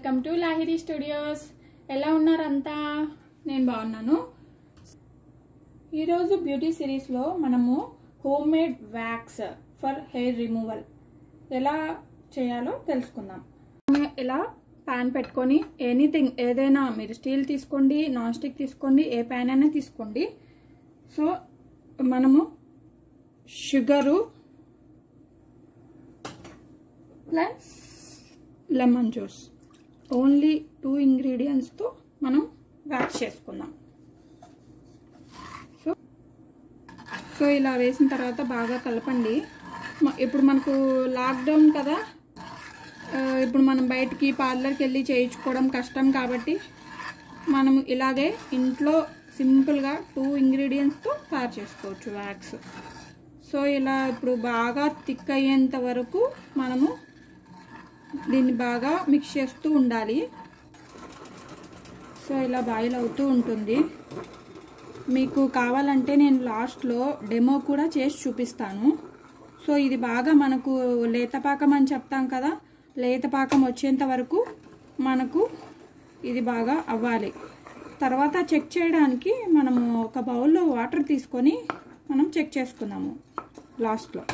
welcome to Lahiri studios ఎలా ఉన్నారంతా నేను బాగున్నాను ఈరోజు బ్యూటీ సిరీస్లో మనము home made wax for hair removal ఎలా చేయాలో తెలుసుకుందాం ఇలా ప్యాన్ పెట్టుకొని ఎనీథింగ్ ఏదైనా మీరు స్టీల్ తీసుకోండి నాన్ స్టిక్ తీసుకోండి ఏ ప్యాన్ అయినా తీసుకోండి సో మనము sugar plus lemon juice only two ఇంగ్రీడియంట్స్తో మనం వ్యాక్స్ చేసుకుందాం సో సో ఇలా వేసిన తర్వాత బాగా కలపండి మ- ఇప్పుడు మనకు లాక్డౌన్ కదా ఆ, ఇప్పుడు మనం బయటికి పార్లర్కి వెళ్ళి చేయించుకోవడం కష్టం కాబట్టి మనం ఇలాగే ఇంట్లో సింపుల్గా టూ ఇంగ్రీడియంట్స్తో తయారు చేసుకోవచ్చు వ్యాక్స్ సో ఇలా ఇప్పుడు బాగా థిక్ అయ్యేంత వరకు మనము దీన్ని బాగా మిక్స్ చేస్తూ ఉండాలి సో ఇలా బాయిల్ అవుతూ ఉంటుంది మీకు కావాలంటే నేను లాస్ట్లో డెమో కూడా చేసి చూపిస్తాను సో ఇది బాగా మనకు లేతపాకం అని చెప్తాం కదా లేతపాకం వచ్చేంత వరకు మనకు ఇది బాగా అవ్వాలి తర్వాత చెక్ చేయడానికి మనము ఒక బౌల్లో వాటర్ తీసుకొని మనం చెక్ చేసుకుందాము లాస్ట్లో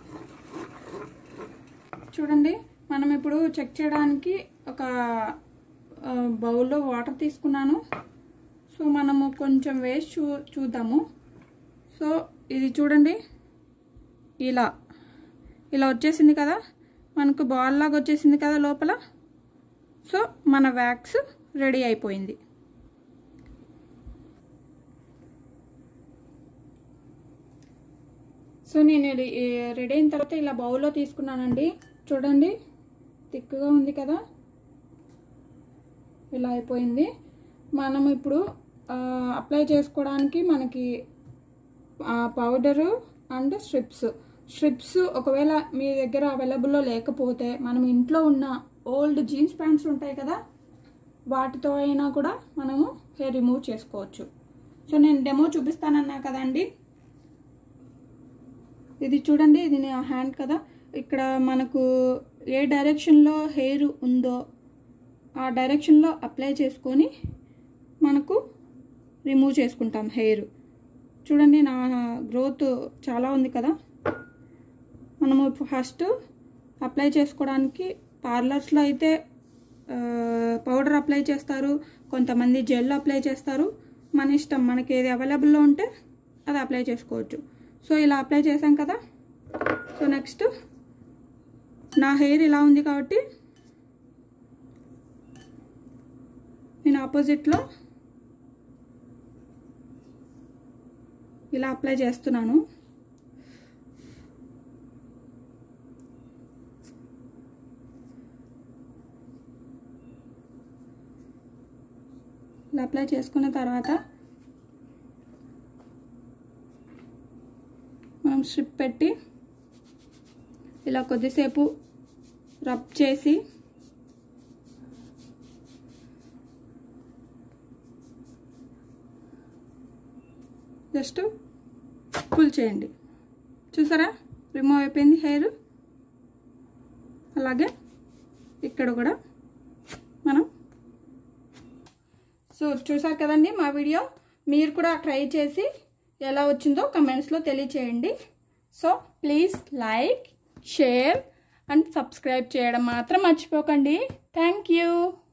చూడండి మనం ఇప్పుడు చెక్ చేయడానికి ఒక ఆ, బౌల్లో వాటర్ తీసుకున్నాను సో మనము కొంచెం వేసి చూ చూద్దాము సో ఇది చూడండి ఇలా ఇలా వచ్చేసింది కదా మనకు బాల్ లాగా వచ్చేసింది కదా లోపల సో మన వ్యాక్స్ రెడీ అయిపోయింది సో నేను ఇది రెడీ అయిన తర్వాత ఇలా బౌల్లో తీసుకున్నానండి చూడండి థిక్గా ఉంది కదా ఇలా అయిపోయింది మనం ఇప్పుడు అప్లై చేసుకోవడానికి మనకి పౌడరు అండ్ స్ట్రిప్స్ స్ట్రిప్స్ ఒకవేళ మీ దగ్గర అవైలబుల్లో లేకపోతే మనం ఇంట్లో ఉన్న ఓల్డ్ జీన్స్ ప్యాంట్స్ ఉంటాయి కదా వాటితో అయినా కూడా మనము హెయిర్ రిమూవ్ చేసుకోవచ్చు సో నేను డెమో చూపిస్తానన్నా కదండి ఇది చూడండి ఇది నా హ్యాండ్ కదా ఇక్కడ మనకు ఏ డైరెక్షన్లో హెయిర్ ఉందో ఆ డైరెక్షన్లో అప్లై చేసుకొని మనకు రిమూవ్ చేసుకుంటాం హెయిర్ చూడండి నా గ్రోత్ చాలా ఉంది కదా మనము ఫస్ట్ అప్లై చేసుకోవడానికి పార్లర్స్లో అయితే పౌడర్ అప్లై చేస్తారు కొంతమంది జెల్ అప్లై చేస్తారు మన ఇష్టం మనకి ఏది అవైలబుల్లో ఉంటే అది అప్లై చేసుకోవచ్చు సో ఇలా అప్లై చేసాం కదా సో నెక్స్ట్ నా హెయిర్ ఇలా ఉంది కాబట్టి నేను ఆపోజిట్లో ఇలా అప్లై చేస్తున్నాను ఇలా అప్లై చేసుకున్న తర్వాత మనం స్ట్రిప్ పెట్టి ఇలా కొద్దిసేపు రబ్ చేసి జస్ట్ పుల్ చేయండి చూసారా రిమూవ్ అయిపోయింది హెయిర్ అలాగే ఇక్కడ కూడా మనం సో చూసారు కదండి మా వీడియో మీరు కూడా ట్రై చేసి ఎలా వచ్చిందో కమెంట్స్లో తెలియచేయండి so please like share and subscribe చేయడం మాత్రం మర్చిపోకండి థ్యాంక్ యూ